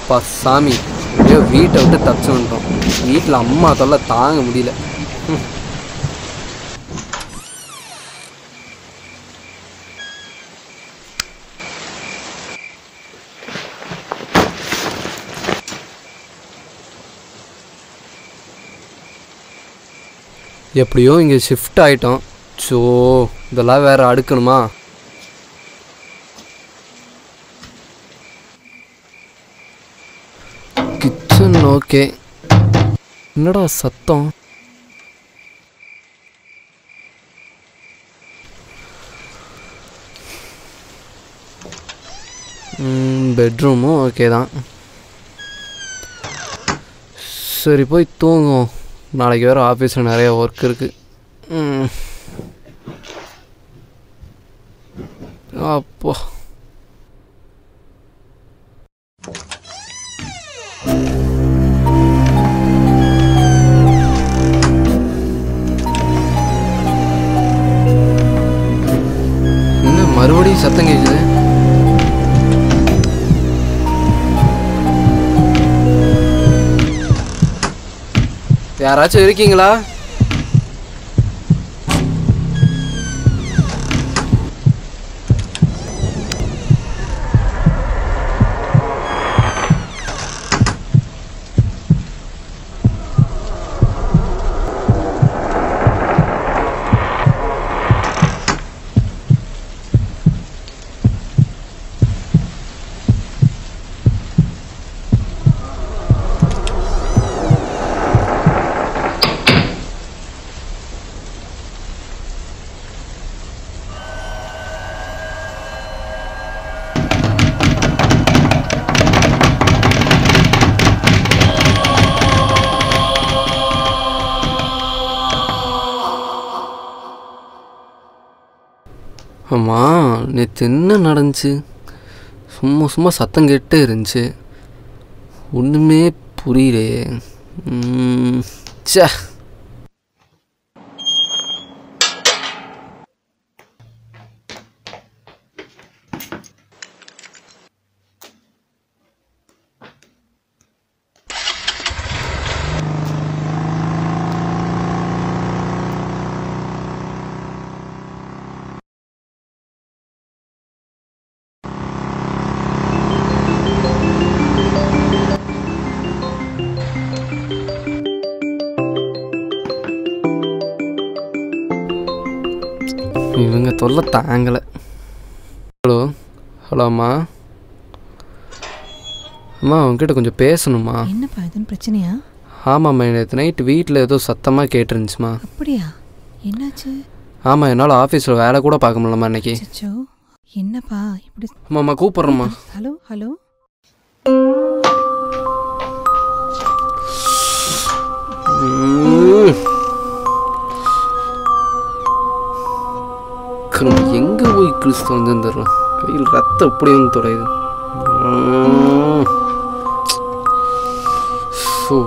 அப்பா சாமி ஐயோ வீட்டை விட்டு தப்பிச்சு வந்துட்டோம் வீட்டில் அம்மா தொல்லை தாங்க முடியல ம். எப்படியோ இங்கே ஷிஃப்ட் ஆயிட்டோம் ஸோ இதெல்லாம் வேற அடுக்கணுமா கிச்சன் ஓகே என்னடா சத்தம் பெட்ரூமும் ஓகே தான் சரி போய் தூங்குவோம் நாளைக்கு வேறு ஆஃபீஸில் நிறைய ஒர்க் இருக்குது அப்போ என்ன மறுபடியும் சத்தம் கேட்குது யாராச்சும் இருக்கீங்களா ஆமாம் நேற்று என்ன நடந்துச்சு சும்மா சும்மா சத்தம் கேட்டே இருந்துச்சு ஒன்றுமே புரியலையே ம், ச்சே இவங்க தொல்லை தாங்கலை ஹலோ ஹலோ அம்மா அம்மா உங்ககிட்ட கொஞ்சம் பேசணுமா என்னப்பா எதுவும் பிரச்சனையா ஆமாம்மா நேற்று நைட்டு வீட்டில் ஏதோ சத்தமாக கேட்டுருந்துச்சுமா அப்படியா என்னாச்சு ஆமாம் என்னால் ஆஃபீஸில் வேலை கூட பார்க்க முடியலம்மா இன்னைக்கு அச்சோ என்னப்பா இப்படி அம்மாம்மா கூப்பிட்றேம்மா ஹலோ ஹலோ ம். கரும எங்க போய் கிறிஸ்து வந்து தர்றோம் கையில் ரத்தம் எப்படி வந்து தொடையுது ம். ஸோ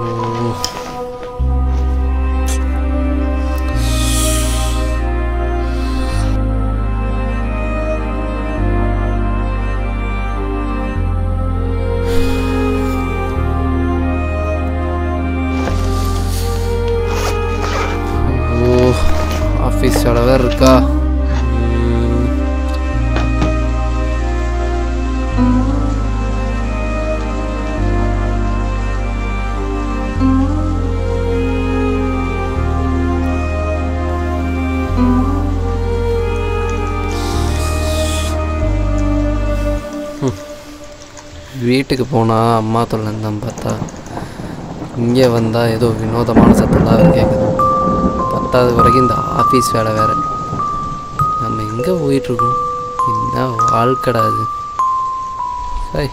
ஓ ஆஃபீஸ் வேலை வேறு இருக்கா ம். ம். வீட்டுக்கு போனால் அம்மா தொல்லைன்னு தான் பார்த்தா இங்கே வந்தால் ஏதோ வினோதமான சத்தம்லாம் கேட்குது பத்தாவது வரைக்கும் இந்த ஆஃபீஸ் வேலை வேறு நம்ம எங்கே போயிட்டுருக்கோம் என்ன வாழ்க்கடா அது சை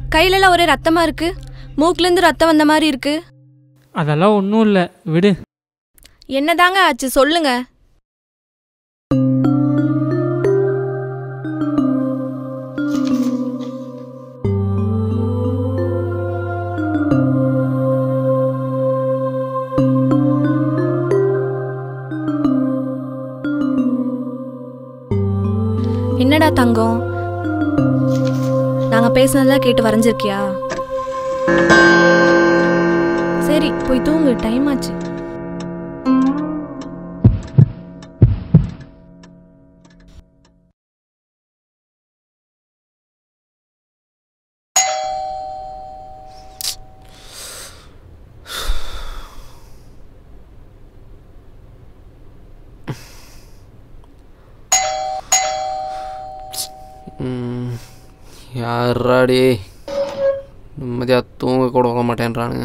கையிலலாம் ஒரே ரத்தமா இருக்கு மூக்குலேருந்து ரத்தம் வந்த மாதிரி இருக்கு அதெல்லாம் ஒன்றும் இல்லை விடு என்னதாங்க ஆச்சு சொல்லுங்க என்னடா தங்கம் நாங்க பேசுனதெல்லாம் கேட்டு வரைஞ்சிருக்கியா சரி போய் தூங்கு டைம் ஆச்சு ம், யார்ராடி நிம்மதியாக தூங்க கூட விட மாட்டேன்றானுங்க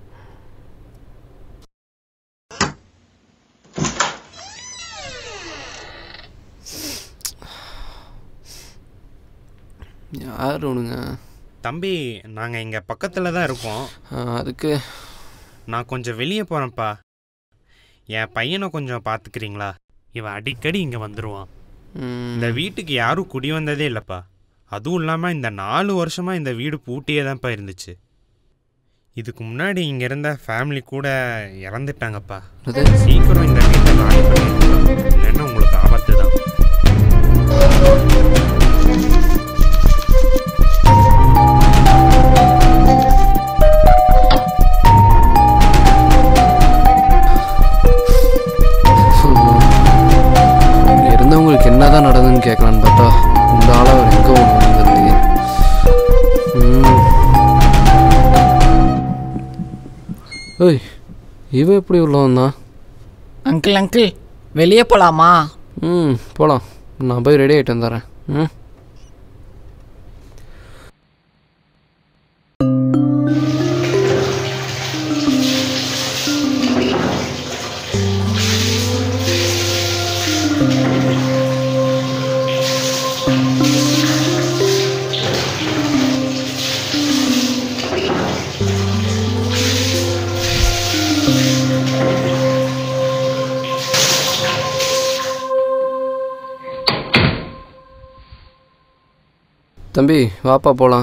யார் ஒன்றுங்க தம்பி நாங்கள் இங்கே பக்கத்தில் தான் இருக்கோம் அதுக்கு நான் கொஞ்சம் வெளியே போகிறேன்ப்பா என் பையனை கொஞ்சம் பார்த்துக்கிறீங்களா இவன் அடிக்கடி இங்கே வந்துடுவான் ம், இந்த வீட்டுக்கு யாரும் குடி வந்ததே இல்லைப்பா அதுவும் இல்லாமல் இந்த நாலு வருஷமாக இந்த வீடு பூட்டியே தான்ப்பா இருந்துச்சு இதுக்கு முன்னாடி இங்கே இருந்த ஃபேமிலி கூட இறந்துட்டாங்கப்பா என்னது? சீக்கிரம் இந்த வீட்டை காலி பண்ணிடுங்க இல்லைன்னா உங்களுக்கு ஆபத்து தான் இங்க இருந்தவங்களுக்கு என்னதான் நடந்ததுன்னு கேட்கலான்னு பார்த்தா இந்த ஆளை அவர் எங்கே ஒன்று வந்திருந்தீங்க ஏய் இவ எப்படி உள்ள வந்தான் அங்கிள் அங்கிள் வெளியே போலாமா ம் போகலாம் நான் போய் ரெடி ஆகிட்டு வந்துடுறேன் ம் தம்பி வாப்பா போகலாம்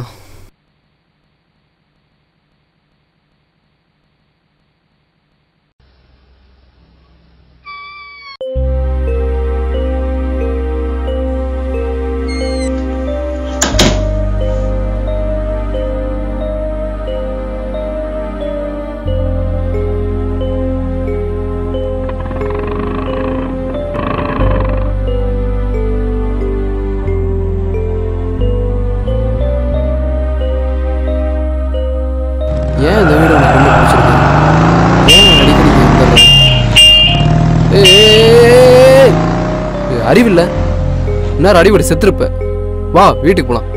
ஏன் இந்த வீடு உனக்கு ரொம்ப பிடிச்சிருக்கு ஏன் அடிக்கடி இங்க வந்துடுற? ஏய், ஏய், ஏய், ஏய், ஏய், அறிவில்ல இன்னும் அடிபடி செத்துருப்ப வா வீட்டுக்கு போலாம்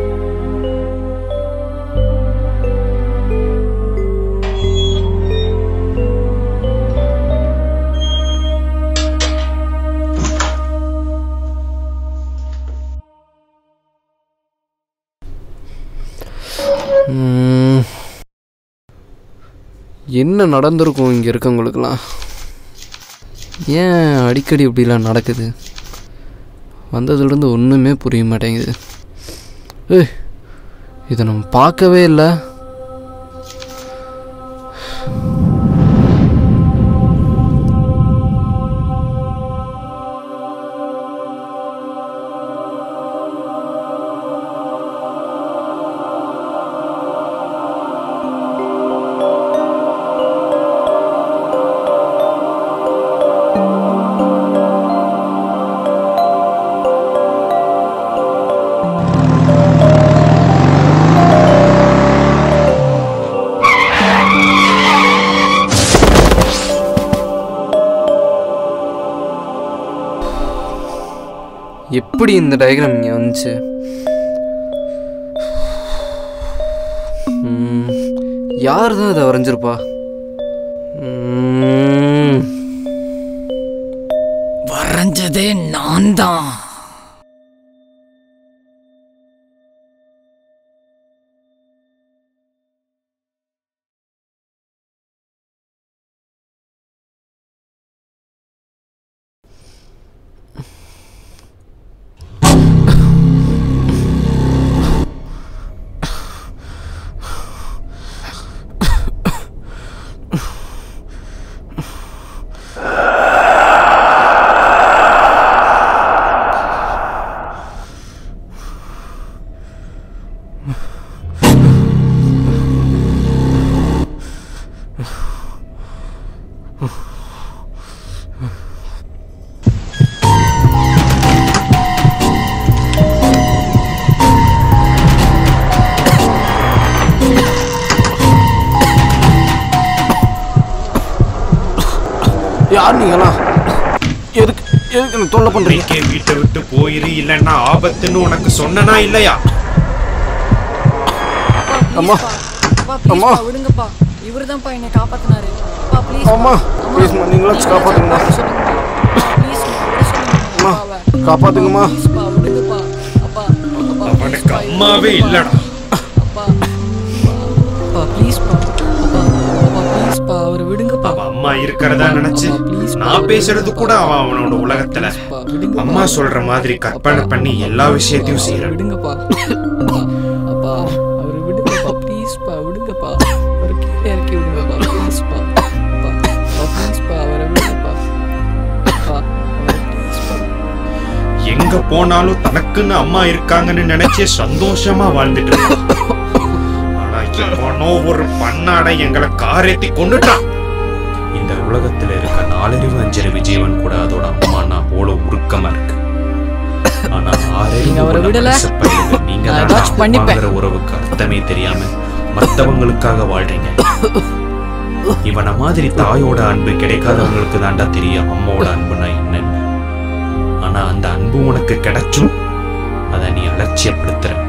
ம். என்ன நடந்திருக்கும் இங்கே இருக்கவங்களுக்கெல்லாம் ஏன் அடிக்கடி இப்படிலாம் நடக்குது வந்ததுலேருந்து ஒன்றுமே புரிய மாட்டேங்குது ஏய் இதை நம்ம பார்க்கவே இல்லை எப்படி இந்த டயக்ராம் இங்கே வந்துச்சு ம், யார் தான் இதை வரைஞ்சிருப்பா ம், வரைஞ்சதே நான் தான் யார் நீங்களா எதுக்கு எதுக்கு என்ன தொல்லை பண்றீங்க இன்னைக்கே வீட்டை விட்டு போயிரு இல்லைன்னா ஆபத்துன்னு உனக்கு சொன்னனா இல்லையா அம்மா அம்மா விடுங்கப்பா இவரு தான்ப்பா என்னை காப்பாத்தினாரு அப்பா ப்ளீஸ் அம்மா ப்ளீஸ்மா நீங்களாச்சும் காப்பாத்துங்கம்மா அம்மா காப்பாத்துங்கம்மா ப்ளீஸ்ப்பா விடுங்கப்பா அப்பா அப்பா அவனுக்கு அம்மாவே இல்லடா அப்பா அப்பா ப்ளீஸ்ப்பா அப்பா அப்பா ப்ளீஸ்ப்பா அவர் விடுங்கப்பா அவ அம்மா இருக்கிறதா நினைச்சு நான் பேசுறது கூட அவன் அவனோட உலகத்துல அம்மா சொல்ற மாதிரி கற்பனை பண்ணி எல்லா விஷயத்தையும் செய்யறான் விடுங்கப்பா அப்பா அப்பா அவர் விடுங்கப்பா ப்ளீஸ்ப்பா விடுங்கப்பா அவர் கீழே இறக்கி விடுங்கப்பா ப்ளீஸ்ப்பா அப்பா அப்பா ப்ளீஸ்ப்பா அவரை விடுங்கப்பா அப்பா அவரை ப்ளீஸ்ப்பா எங்க போனாலும் தனக்குன்னு அம்மா இருக்காங்கன்னு நினைச்சே சந்தோஷமா வாழ்ந்துட்டு இருந்தான். ஆனா எவனோ ஒரு பண்ணாடை எங்களை காரேத்தி கொண்டுட்டான் இந்த உலகத்துல இருக்க நாலறிவு அஞ்சறிவு ஜீவன் கூட அதோட அம்மா நான் போல உருக்கமா இருக்கு ஆனா ஆறறிவு நீங்க அவரை உள்ள விடல? மனுஷ பையங்க நீங்க நான் தான் ஏதாச்சும் பண்ணிப்பேன். அம்மாங்கிற உறவுக்கு அர்த்தமே தெரியாம மத்தவங்களுக்காக வாழ்றீங்க இவன மாதிரி தாயோட அன்பு கிடைக்காதவங்களுக்கு தாண்டா தெரியும் அம்மாவோட அன்புனா என்னன்னு ஆனா அந்த அன்பு உனக்கு கிடைச்சும் அதை நீ அலட்சியப்படுத்துற